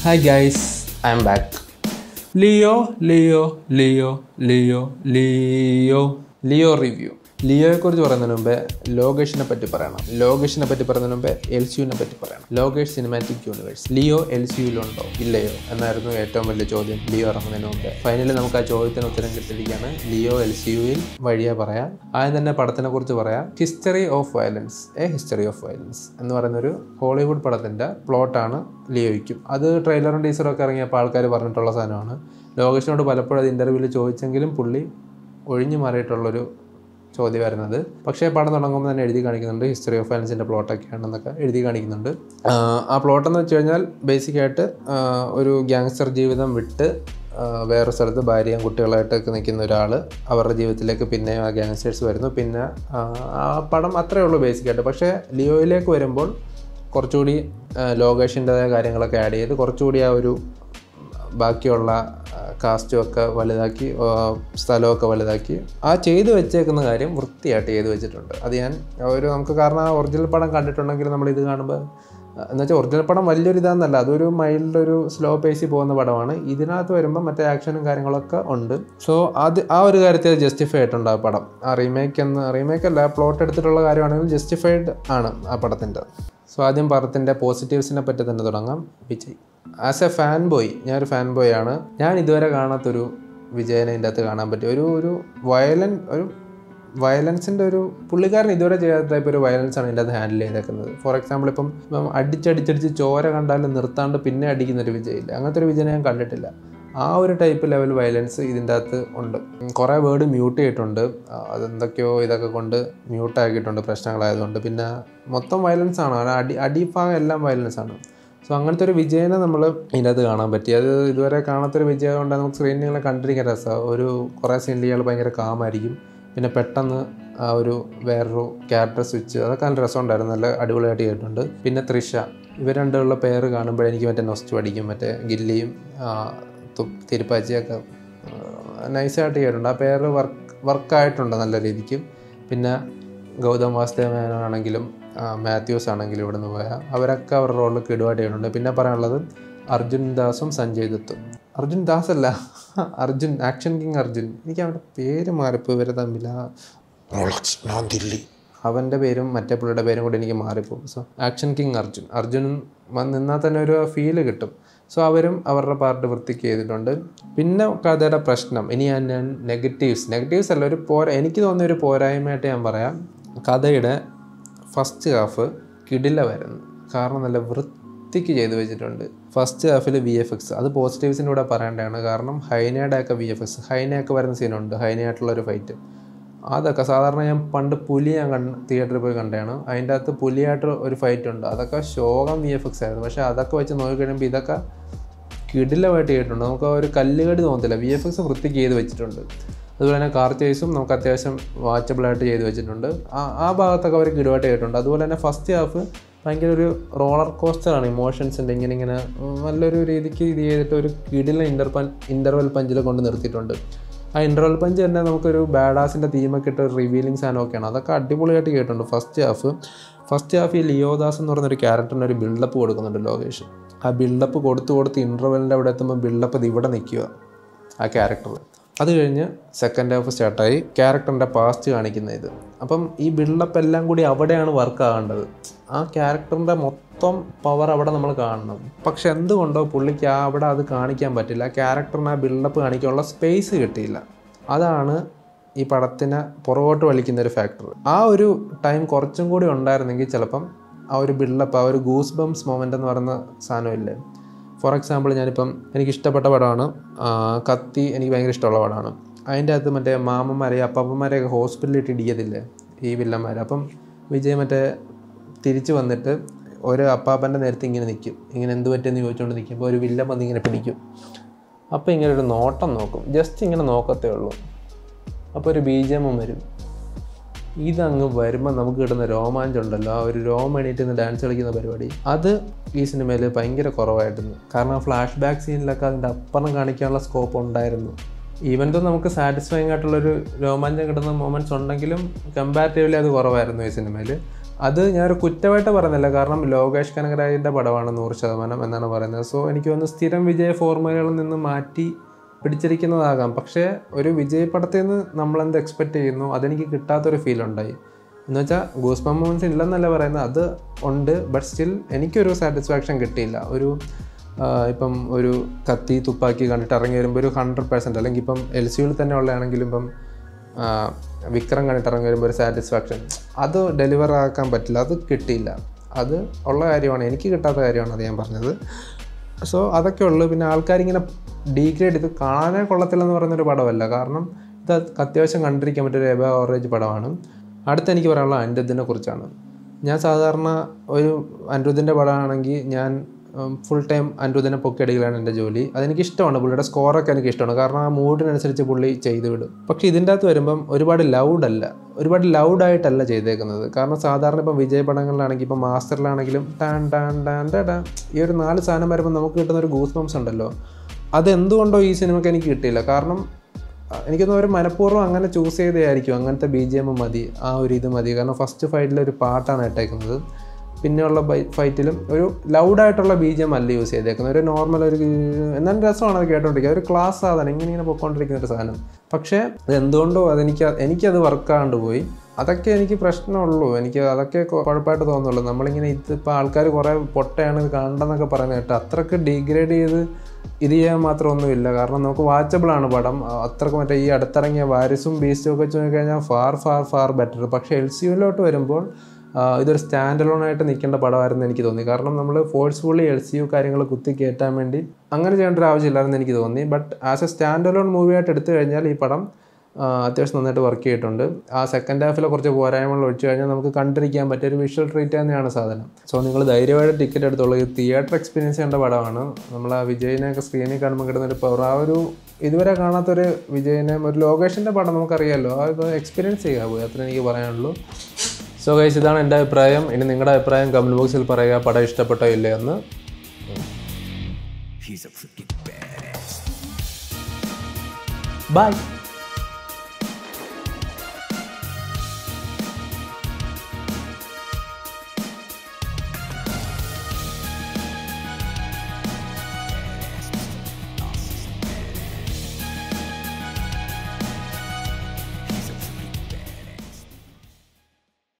hi guys I'm back Leo Leo Leo Leo Leo Leo review ലിയോയെക്കുറിച്ച് പറയുന്നതിന് മുമ്പേ ലോകേഷിനെ പറ്റി പറയണം ലോകേഷിനെ പറ്റി പറയുന്നതിന് മുമ്പേ എൽ സിയുനെ പറ്റി പറയണം Lokesh cinematic universe Leo L സിയുയിലുണ്ടോ ഇല്ലയോ എന്നായിരുന്നു ഏറ്റവും വലിയ ചോദ്യം ലിയോ ഇറങ്ങുന്നതിന് മുമ്പേ ഫൈനലി നമുക്ക് ആ ചോദ്യത്തിന് ഉത്തരം കിട്ടിയിരിക്കുകയാണ് ലിയോ എൽ സിയുയിൽ വഴിയെ പറയാം ആദ്യം തന്നെ പടത്തിനെ കുറിച്ച് പറയാം history of violence a history of violence എന്ന് പറയുന്ന ഒരു ഹോളിവുഡ് പടത്തിൻ്റെ പ്ലോട്ടാണ് ലിയോയ്ക്കും അത് ട്രെയിലറും ടീസറും ഒക്കെ ഇറങ്ങിയപ്പോൾ ആൾക്കാർ പറഞ്ഞിട്ടുള്ള സാധനമാണ് ലോകേഷിനോട് പലപ്പോഴും അത് ഇൻ്റർവ്യൂവിൽ ചോദിച്ചെങ്കിലും പുള്ളി ഒഴിഞ്ഞു മാറിയിട്ടുള്ളൊരു ചോദ്യം വരുന്നത് പക്ഷേ പടം തുടങ്ങുമ്പോൾ തന്നെ എഴുതി കാണിക്കുന്നുണ്ട് ഹിസ്റ്ററി ഓഫ് വയലൻസിൻ്റെ പ്ലോട്ടൊക്കെയാണെന്നൊക്കെ എഴുതി കാണിക്കുന്നുണ്ട് ആഹ് ആ പ്ലോട്ട് എന്ന് വെച്ച് കഴിഞ്ഞാൽ ബേസിക്കായിട്ട് ഒരു ഗ്യാങ്സ്റ്റർ ജീവിതം വിട്ട് ആഹ് വേറെ സ്ഥലത്ത് ഭാര്യയും കുട്ടികളായിട്ടൊക്കെ നിൽക്കുന്ന ഒരാൾ അവരുടെ ജീവിതത്തിലേക്ക് പിന്നെ ആ ഗ്യാങ്സ്റ്റേഴ്സ് വരുന്നു പിന്നെ ആഹ് ആ പടം അത്രയേ ഉള്ളൂ ബേസിക്കായിട്ട് പക്ഷേ ലിയോയിലേക്ക് വരുമ്പോൾ കുറച്ചുകൂടി ലോകേഷിൻ്റെതായ കാര്യങ്ങളൊക്കെ ആഡ് ചെയ്ത് കുറച്ചുകൂടി ആ ഒരു ബാക്കിയുള്ള കാസ്റ്റും ഒക്കെ വലുതാക്കി ആ, സ്ഥലമൊക്കെ വലുതാക്കി ആ ചെയ്തു വെച്ചേക്കുന്ന കാര്യം വൃത്തിയായിട്ട് ചെയ്തു വെച്ചിട്ടുണ്ട് അത് ഞാൻ ഒരു നമുക്ക് കാരണം ആ ഒറിജിനൽ പടം കണ്ടിട്ടുണ്ടെങ്കിൽ നമ്മൾ ഇത് കാണുമ്പോൾ എന്ന് വെച്ചാൽ ഒറിജിനൽ പടം വലിയൊരു ഇതാണെന്നല്ല അതൊരു മൈൽഡ് ഒരു സ്ലോ പേസിൽ പോകുന്ന പടമാണ് ഇതിനകത്ത് വരുമ്പോൾ മറ്റേ ആക്ഷനും കാര്യങ്ങളൊക്കെ ഉണ്ട് സോ അത് ആ ഒരു കാര്യത്തിൽ ജസ്റ്റിഫൈ ആയിട്ടുണ്ട് ആ പടം ആ റീമേക്ക് എന്ന് റീമേക്ക് അല്ല പ്ലോട്ട് എടുത്തിട്ടുള്ള കാര്യമാണെങ്കിൽ ജസ്റ്റിഫൈഡ് ആണ് ആ പടത്തിൻ്റെ സോ ആദ്യം പടത്തിൻ്റെ പോസിറ്റീവ്സിനെ പറ്റി തന്നെ തുടങ്ങാം Vijay as a fan boy ഞാനൊരു ഫാൻ ബോയ് ആണ് ഞാൻ ഇതുവരെ കാണാത്തൊരു വിജയനെ ഇതിൻ്റെ അകത്ത് കാണാൻ പറ്റി ഒരു ഒരു വയലൻ ഒരു വയലൻസിൻ്റെ ഒരു പുള്ളിക്കാരൻ ഇതുവരെ ചെയ്യാത്ത ടൈപ്പ് ഒരു വയലൻസ് ആണ് ഇതിൻ്റെ അകത്ത് ഹാൻഡിൽ ചെയ്തേക്കുന്നത് ഫോർ എക്സാമ്പിൾ ഇപ്പം ഇപ്പം അടിച്ചടിച്ചടിച്ച് ചോര കണ്ടാലും നിർത്താണ്ട് പിന്നെ അടിക്കുന്ന ഒരു വിജയില്ല അങ്ങനത്തെ ഒരു വിജയനെ ഞാൻ കണ്ടിട്ടില്ല ആ ഒരു ടൈപ്പ് ലെവൽ വയലൻസ് ഇതിൻ്റെ അകത്ത് ഉണ്ട് ഉം, കുറേ വേർഡ് മ്യൂട്ട് ചെയ്തിട്ടുണ്ട് ആ, അതെന്തൊക്കെയോ ഇതൊക്കെ കൊണ്ട് മ്യൂട്ട് ആക്കിയിട്ടുണ്ട് പ്രശ്നങ്ങളായതുകൊണ്ട് പിന്നെ മൊത്തം വയലൻസ് ആണ് കാരണം അടി അടിഭാഗം എല്ലാം വയലൻസ് ആണ് സോ അങ്ങനത്തെ ഒരു വിജയനെ നമ്മൾ ഇതിനകത്ത് കാണാൻ പറ്റി അത് ഇതുവരെ കാണാത്തൊരു വിജയം കൊണ്ട് നമുക്ക് സ്ക്രീനിൽ ഇങ്ങനെ കണ്ടിരിക്കാൻ രസമാണ് ഒരു കുറേ സീനിൽ ഇയാൾ ഭയങ്കര കാമായിരിക്കും പിന്നെ പെട്ടെന്ന് ആ ഒരു വേറൊരു ക്യാരക്ടർ സ്വിച്ച് അതൊക്കെ നല്ല രസമുണ്ടായിരുന്നു നല്ല അടിപൊളിയായിട്ട് ചെയ്തിട്ടുണ്ട് പിന്നെ തൃഷ ഇവർ രണ്ടുള്ള പേര് കാണുമ്പോൾ എനിക്ക് മറ്റേ നൊസ്റ്റു അടിക്കും മറ്റേ ഗില്ലിയും ആ, തു- തിരുപ്പാച്ചിയൊക്കെ നൈസായിട്ട് ചെയ്തിട്ടുണ്ട് ആ പേര് വർക്ക് വർക്കായിട്ടുണ്ട് നല്ല രീതിക്ക് പിന്നെ ഗൗതം വാസുദേവ മേനോനാണെങ്കിലും ആ, മാത്യൂസ് ആണെങ്കിലും ഇവിടുന്ന് പോയാൽ അവരൊക്കെ അവരുടെ റോളിൽ കിടുവായിട്ട് ചെയ്തിട്ടുണ്ട് പിന്നെ പറയാനുള്ളത് അർജുൻ ദാസും സഞ്ജയ് ദത്തും അർജുൻ ദാസ് അല്ല അർജുൻ ആക്ഷൻ കിങ് അർജുൻ എനിക്ക് അവൻ്റെ പേര് മാറിപ്പോൾ ഇവരെ തമ്മിൽ ആ റോളക്സ് ഞാൻ ദില്ലി അവൻ്റെ പേരും മറ്റേ പുള്ളിയുടെ പേരും കൂടി എനിക്ക് മാറിപ്പോകും so action king Arjun Arjun വന്ന് നിന്നാൽ തന്നെ ഒരു ഫീല് കിട്ടും സോ അവരും അവരുടെ പാർട്ട് വൃത്തിക്ക് ചെയ്തിട്ടുണ്ട് പിന്നെ കഥയുടെ പ്രശ്നം ഇനി ഞാൻ ഞാൻ നെഗറ്റീവ്സ് നെഗറ്റീവ്സ് അല്ല ഒരു പോരാ എനിക്ക് തോന്നിയ ഒരു പോരായ്മയായിട്ട് ഞാൻ പറയാം കഥയുടെ ഫസ്റ്റ് ഹാഫ് കിടില വരുന്നു കാരണം നല്ല വൃത്തിക്ക് ചെയ്തു വെച്ചിട്ടുണ്ട് ഫസ്റ്റ് ഹാഫിൽ വി എഫ് എക്സ് അത് പോസിറ്റീവ്സിൻ്റെ കൂടെ പറയേണ്ടതാണ് കാരണം ഹൈനയുടെ ഒക്കെ വി എഫ് എക്സ് ഹൈനയൊക്കെ വരുന്ന സീനുണ്ട് ഹൈനയായിട്ടുള്ള ഒരു ഫൈറ്റ് അതൊക്കെ സാധാരണ ഞാൻ പണ്ട് പുലി ഞാൻ കണ്ട് തിയേറ്ററിൽ പോയി കണ്ടതാണ് അതിൻ്റെ അകത്ത് പുലിയായിട്ട് ഒരു ഫൈറ്റ് ഉണ്ട് അതൊക്കെ ശോകം വി എഫ് എക്സ് ആയിരുന്നു പക്ഷേ അതൊക്കെ വെച്ച് നോക്കിക്കഴിയുമ്പോൾ ഇതൊക്കെ കിടിലമായിട്ട് ചെയ്തിട്ടുണ്ട് നമുക്ക് ആ ഒരു കല്ലുകടി തോന്നത്തില്ല വി എഫ് എക്സ് വൃത്തിക്ക് ചെയ്ത് വെച്ചിട്ടുണ്ട് അതുപോലെ തന്നെ കാർ ചേസും നമുക്ക് അത്യാവശ്യം വാച്ചബിളായിട്ട് ചെയ്ത് വെച്ചിട്ടുണ്ട് ആ ആ ഭാഗത്തൊക്കെ അവർ കിടുവായിട്ട് ചെയ്തിട്ടുണ്ട് അതുപോലെ തന്നെ ഫസ്റ്റ് ഹാഫ് ഭയങ്കര ഒരു റോളർ കോസ്റ്ററാണ് ഇമോഷൻസിൻ്റെ ഇങ്ങനെ ഇങ്ങനെ ഉം, നല്ലൊരു രീതിക്ക് ഇത് ചെയ്തിട്ട് ഒരു കിടില ഇൻ്റർ പൻ ഇൻ്റർവെൽ പഞ്ചിൽ കൊണ്ട് നിർത്തിയിട്ടുണ്ട് ആ ഇൻ്റർവെൽ പഞ്ച് തന്നെ നമുക്കൊരു ബാഡാസിൻ്റെ തീമൊക്കെ ഇട്ട് റിവീലിംഗ് സാധനമൊക്കെയാണ് അതൊക്കെ അടിപൊളിയായിട്ട് കേട്ടിട്ടുണ്ട് ഫസ്റ്റ് ഹാഫ് ഫസ്റ്റ് ഹാഫ് ഈ ലിയോദാസ് എന്ന് പറയുന്ന ഒരു ക്യാരക്ടറിന് ഒരു ബിൽഡപ്പ് കൊടുക്കുന്നുണ്ട് ലോകേഷ് ആ ബിൽഡപ്പ് കൊടുത്ത് കൊടുത്ത് ഇൻ്റർവെലിൻ്റെ അവിടെ എത്തുമ്പോൾ ബിൽഡപ്പ് ഇത് ഇവിടെ നിൽക്കുക ആ ക്യാരക്ടർ അത് കഴിഞ്ഞ് സെക്കൻഡ് ഹാഫ് സ്റ്റാർട്ടായി ക്യാരക്ടറിൻ്റെ പാസ്റ്റ് കാണിക്കുന്ന ഇത് അപ്പം ഈ ബിൽഡപ്പ് എല്ലാം കൂടി അവിടെയാണ് വർക്ക് ആകേണ്ടത് ആ ക്യാരക്ടറിൻ്റെ മൊത്തം പവർ അവിടെ നമ്മൾ കാണണം പക്ഷെ എന്തുകൊണ്ടോ പുള്ളിക്ക് ആ അവിടെ അത് കാണിക്കാൻ പറ്റില്ല ക്യാരക്ടറിന് ആ ബിൽഡപ്പ് കാണിക്കാനുള്ള സ്പേസ് കിട്ടിയില്ല അതാണ് ഈ പടത്തിനെ പുറകോട്ട് വലിക്കുന്ന ഒരു ഫാക്ടർ ആ ഒരു ടൈം കുറച്ചും കൂടി ഉണ്ടായിരുന്നെങ്കിൽ ചിലപ്പം ആ ഒരു ബിൽഡപ്പ് ആ ഒരു ഗൂസ് ബംസ് മൊമെൻ്റ് എന്ന് പറയുന്ന സാധനമില്ലേ ഫോർ എക്സാമ്പിൾ ഞാനിപ്പം എനിക്ക് ഇഷ്ടപ്പെട്ട പടമാണ് ആ, കത്തി എനിക്ക് ഭയങ്കര ഇഷ്ടമുള്ള പടമാണ് അതിൻ്റെ അകത്ത് മറ്റേ മാമന്മാരെ അപ്പാപ്പന്മാരെയൊക്കെ ഹോസ്പിറ്റലിൽ ഇട്ട് ഇടിയതില്ലേ ഈ വില്ലന്മാർ അപ്പം വിജയ് മറ്റേ തിരിച്ച് വന്നിട്ട് ഒരു അപ്പാപ്പൻ്റെ നേരത്തെ ഇങ്ങനെ നിൽക്കും ഇങ്ങനെ എന്ത് പറ്റിയെന്ന് ചോദിച്ചുകൊണ്ട് നിൽക്കുമ്പോൾ ഒരു വില്ലൻ വന്ന് ഇങ്ങനെ പിടിക്കും അപ്പോൾ ഇങ്ങനെ ഒരു നോട്ടം നോക്കും ജസ്റ്റ് ഇങ്ങനെ നോക്കത്തേ ഉള്ളൂ അപ്പോൾ ഒരു ബി ജി എമ്മും വരും ഇതങ്ങ് വരുമ്പോൾ നമുക്ക് കിട്ടുന്ന രോമാഞ്ചം ഉണ്ടല്ലോ ആ ഒരു രോം എണീറ്റ് നിന്ന് ഡാൻസ് കളിക്കുന്ന പരിപാടി അത് ഈ സിനിമയിൽ ഭയങ്കര കുറവായിരുന്നു കാരണം ഫ്ലാഷ് ബാക്ക് സീനിലൊക്കെ അതിൻ്റെ അപ്പുറം കാണിക്കാനുള്ള സ്കോപ്പ് ഉണ്ടായിരുന്നു ഈവൻ ദോ നമുക്ക് സാറ്റിസ്ഫൈങ് ആയിട്ടുള്ളൊരു രോമാഞ്ചം കിട്ടുന്ന മൊമെൻറ്റ്സ് ഉണ്ടെങ്കിലും കമ്പാരിറ്റീവ്ലി അത് കുറവായിരുന്നു ഈ സിനിമയിൽ അത് ഞാനൊരു കുറ്റമായിട്ട് പറയുന്നില്ല കാരണം ലോകേഷ് കനകരാജിൻ്റെ പടമാണ് നൂറ് ശതമാനം എന്നാണ് പറയുന്നത് സോ എനിക്ക് തോന്നുന്നു സ്ഥിരം വിജയ ഫോർമുലകളിൽ നിന്ന് മാറ്റി പിടിച്ചിരിക്കുന്നതാകാം പക്ഷേ ഒരു വിജയ് പടത്തിൽ നിന്ന് നമ്മളെന്ത് എക്സ്പെക്റ്റ് ചെയ്യുന്നു അതെനിക്ക് കിട്ടാത്തൊരു ഫീൽ ഉണ്ടായി എന്ന് വെച്ചാൽ ഗൂസ് പമ്മോൺസ് ഇല്ലെന്നല്ല പറയുന്നത് അത് ഉണ്ട് ബട്ട് സ്റ്റിൽ എനിക്കൊരു സാറ്റിസ്ഫാക്ഷൻ കിട്ടിയില്ല ഒരു ആ, ഇപ്പം ഒരു കത്തി തുപ്പാക്കി കണ്ടിട്ട് ഇറങ്ങി വരുമ്പോൾ ഒരു ഹൺഡ്രഡ് പെർസെൻറ്റ് അല്ലെങ്കിൽ ഇപ്പം എൽ സിയിൽ തന്നെ ഉള്ളതാണെങ്കിലും ഇപ്പം ആ, വിക്രം കണ്ടിട്ട് ഇറങ്ങി വരുമ്പോൾ ഒരു സാറ്റിസ്ഫാക്ഷൻ അത് ഡെലിവർ ആക്കാൻ പറ്റില്ല അത് കിട്ടിയില്ല അത് ഉള്ള കാര്യമാണ് എനിക്ക് കിട്ടാത്ത കാര്യമാണ് അത് ഞാൻ പറഞ്ഞത് സോ അതൊക്കെ ഉള്ളു പിന്നെ ആൾക്കാരിങ്ങനെ ഡീഗ്രേഡ് ഇത് കാണാനേ കൊള്ളത്തില്ലെന്ന് പറയുന്നൊരു പടമല്ല കാരണം ഇത് അത്യാവശ്യം കണ്ടിരിക്കാൻ പറ്റിയൊരു എബ ഓവറേജ് പടമാണ് അടുത്ത എനിക്ക് പറയാനുള്ള അനിരുദ്ധിനെ കുറിച്ചാണ് ഞാൻ സാധാരണ ഒരു അനിരുദ്ധിൻ്റെ പടമാണെങ്കിൽ ഞാൻ ഫുൾ ടൈം അനിരുദ്ധിനെ പൊക്കിയടിക്കലാണ് എൻ്റെ ജോലി അതെനിക്ക് ഇഷ്ടമാണ് പുള്ളിയുടെ സ്കോറൊക്കെ എനിക്ക് ഇഷ്ടമാണ് കാരണം ആ മൂഡിനനുസരിച്ച് പുള്ളി ചെയ്തു വിടും പക്ഷേ ഇതിൻ്റെ അകത്ത് വരുമ്പം ഒരുപാട് ലൗഡ് അല്ല ഒരുപാട് ലൗഡായിട്ടല്ല ചെയ്തേക്കുന്നത് കാരണം സാധാരണ ഇപ്പം വിജയ് പടങ്ങളിലാണെങ്കിൽ ഇപ്പം മാസ്റ്ററിലാണെങ്കിലും ടാൻ ടാൻ ടാൻ ടാ ടാ ഈ ഒരു നാല് സാധനം വരുമ്പോൾ നമുക്ക് കിട്ടുന്ന ഒരു ഗൂസ് ബംസ് ഉണ്ടല്ലോ അതെന്തുകൊണ്ടോ ഈ സിനിമയ്ക്ക് എനിക്ക് കിട്ടിയില്ല കാരണം അഹ് എനിക്കൊന്നും അവർ മനഃപൂർവ്വം അങ്ങനെ ചൂസ് ചെയ്തതായിരിക്കും അങ്ങനത്തെ ബി ജി എം മതി ആ ഒരു ഇത് മതി കാരണം ഫസ്റ്റ് ഫൈറ്റിൽ ഒരു പാട്ടാണ് ഇട്ടേക്കുന്നത് പിന്നെയുള്ള ബൈ ഫൈറ്റിലും ഒരു ലൗഡായിട്ടുള്ള ബി ജി എം അല്ല യൂസ് ചെയ്തേക്കുന്നത് ഒരു നോർമൽ ഒരു എന്നാലും രസമാണ് അത് കേട്ടോണ്ടിരിക്കുക ഒരു ക്ലാസ് സാധനം ഇങ്ങനെ ഇങ്ങനെ പൊയ്ക്കൊണ്ടിരിക്കുന്ന ഒരു സാധനം പക്ഷേ അത് എന്തുകൊണ്ടോ അതെനിക്ക് എനിക്കത് വർക്കാണ്ട് പോയി അതൊക്കെ എനിക്ക് പ്രശ്നമുള്ളൂ എനിക്ക് അതൊക്കെ കൊ- കുഴപ്പമായിട്ട് തോന്നുള്ളൂ നമ്മളിങ്ങനെ ഇതിപ്പോൾ ആൾക്കാർ കുറേ പൊട്ടയാണ് ഇത് കാണണ്ടെന്നൊക്കെ പറയുന്നത് കേട്ടോ അത്രയ്ക്ക് ഡീഗ്രേഡ് ചെയ്ത് ഇത് ചെയ്യാൻ മാത്രമൊന്നുമില്ല കാരണം നമുക്ക് വാച്ചബിൾ ആണ് പടം അ- അത്രക്ക് മറ്റേ ഈ അടുത്തിറങ്ങിയ വാരിസും ബീസ്റ്റും ഒക്കെ വെച്ച് നോക്കിക്കഴിഞ്ഞാൽ ഫാർ ഫാർ ഫാർ ബെറ്റർ പക്ഷേ എൽ സി യുലോട്ട് വരുമ്പോൾ ആ, ഇതൊരു സ്റ്റാൻഡ് അലോൺ ആയിട്ട് നിൽക്കേണ്ട പടമായിരുന്നു എനിക്ക് തോന്നി കാരണം നമ്മൾ ഫോഴ്സ്ഫുള്ളി എൽ സി യു കാര്യങ്ങൾ കുത്തി കയറ്റാൻ വേണ്ടി അങ്ങനെ ചെയ്യേണ്ട ഒരു ആവശ്യമില്ലായിരുന്നു എനിക്ക് തോന്നി but as a stand alone movie ആയിട്ട് എടുത്തു കഴിഞ്ഞാൽ ഈ പടം ആ, അത്യാവശ്യം നന്നായിട്ട് വർക്ക് ചെയ്തിട്ടുണ്ട് ആ സെക്കൻഡ് ഹാഫിലെ കുറച്ച് പോരായ്മകൾ ഒഴിച്ചു കഴിഞ്ഞാൽ നമുക്ക് കണ്ടിരിക്കാൻ പറ്റിയ ഒരു വിഷ്വൽ ട്രീറ്റ് തന്നെയാണ് സാധനം സോ നിങ്ങൾ ധൈര്യമായിട്ട് ടിക്കറ്റ് എടുത്തോളൂ ഈ തിയേറ്റർ എക്സ്പീരിയൻസ് ചെയ്യേണ്ട പടമാണ് നമ്മൾ ആ വിജയിനെയൊക്കെ സ്ക്രീനിൽ കാണുമ്പോൾ കിട്ടുന്ന ഒരു പവർ ആ ഒരു ഇതുവരെ കാണാത്തൊരു വിജയിനെ ഒരു ലോകേഷിൻ്റെ പടം നമുക്കറിയാമല്ലോ ആ ഇത് എക്സ്പീരിയൻസ് ചെയ്യാൻ പോയി അത്രേ എനിക്ക് പറയാനുള്ളൂ സോ ഗൈസ് ഇതാണ് എൻ്റെ അഭിപ്രായം ഇനി നിങ്ങളുടെ അഭിപ്രായം കമൻറ്റ് ബോക്സിൽ പറയുക പടം ഇഷ്ടപ്പെട്ടോ ഇല്ലേ എന്ന് ബൈ